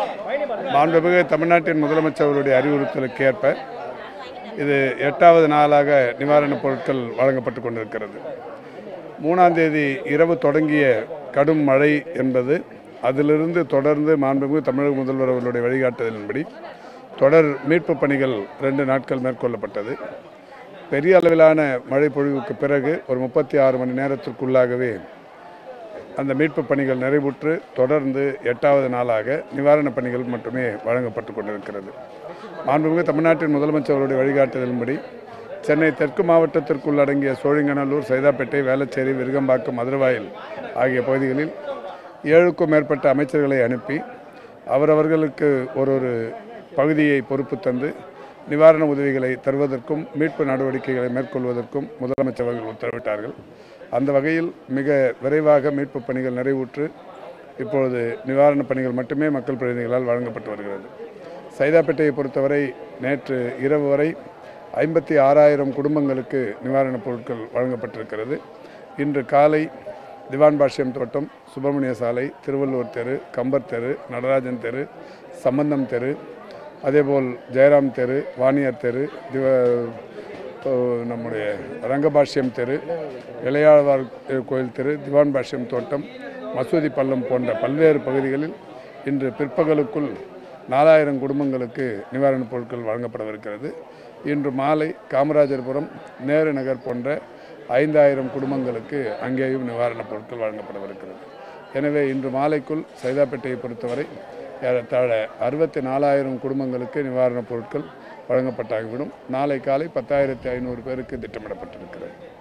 மாண்புமிகு தமிழ்நாட்டின் முதலமைச்சர் அவருடைய அறிவுறுத்தலுக்கு ஏற்ப இது எட்டாவது நாளாக நிவாரணப் பொருட்கள் வழங்கப்பட்டு கொண்டிருக்கிறது மூணாம் தேதி இரவு தொடங்கிய கடும் மழை என்பது அதிலிருந்து தொடர்ந்து மாண்புமிகு தமிழக முதல்வர் அவர்களுடைய வழிகாட்டுதலின்படி தொடர் மீட்புப் பணிகள் ரெண்டு நாட்கள் மேற்கொள்ளப்பட்டது பெரிய அளவிலான மழை பொழிவுக்கு பிறகு ஒரு முப்பத்தி ஆறு மணி நேரத்திற்குள்ளாகவே அந்த மீட்புப் பணிகள் நிறைவுற்று தொடர்ந்து எட்டாவது நாளாக நிவாரணப் பணிகள் மட்டுமே வழங்கப்பட்டு கொண்டிருக்கிறது மாண்புமிகு தமிழ்நாட்டின் முதலமைச்சர் அவருடைய வழிகாட்டுதலின்படி சென்னை தெற்கு மாவட்டத்திற்குள் அடங்கிய சோழிங்கநல்லூர் சைதாப்பேட்டை வேளச்சேரி விருகம்பாக்கம் மதுரவாயல் ஆகிய பகுதிகளில் ஏழுக்கும் மேற்பட்ட அமைச்சர்களை அனுப்பி அவரவர்களுக்கு ஒரு ஒரு பகுதியை பொறுப்பு தந்து நிவாரண உதவிகளை தருவதற்கும் மீட்பு நடவடிக்கைகளை மேற்கொள்வதற்கும் முதலமைச்சர் அவர்கள் உத்தரவிட்டார்கள் அந்த வகையில் மிக விரைவாக மீட்புப் பணிகள் நிறைவுற்று இப்பொழுது நிவாரணப் பணிகள் மட்டுமே மக்கள் பிரதிநிதிகளால் வழங்கப்பட்டு வருகிறது சைதாப்பேட்டையை பொறுத்தவரை நேற்று இரவு வரை ஐம்பத்தி ஆறாயிரம் குடும்பங்களுக்கு நிவாரணப் பொருட்கள் வழங்கப்பட்டிருக்கிறது இன்று காலை திவான் பாஷ்யம் தோட்டம் சுப்பிரமணிய சாலை திருவள்ளூர் தெரு கம்பர் தெரு நடராஜன் தெரு சம்பந்தம் தெரு அதேபோல் ஜெயராம் தெரு வாணியர் தெரு திவ இப்போ நம்முடைய ரங்கபாஷ்யம் தெரு இளையாழ்வார் கோயில் தெரு திவான் பாஷ்யம் தோட்டம் மசூதி பள்ளம் போன்ற பல்வேறு பகுதிகளில் இன்று பிற்பகலுக்குள் நாலாயிரம் குடும்பங்களுக்கு நிவாரணப் பொருட்கள் வழங்கப்படவிருக்கிறது இன்று மாலை காமராஜர்புரம் நேரு நகர் போன்ற ஐந்தாயிரம் குடும்பங்களுக்கு அங்கேயும் நிவாரணப் பொருட்கள் வழங்கப்படவிருக்கிறது எனவே இன்று மாலைக்குள் சைதாப்பேட்டையை பொறுத்தவரை ஏறத்தாழ அறுபத்தி நாலாயிரம் குடும்பங்களுக்கு நிவாரணப் பொருட்கள் வழங்கப்பட்டாகிவிடும் நாளை காலை பத்தாயிரத்தி ஐநூறு பேருக்கு திட்டமிடப்பட்டிருக்கிறது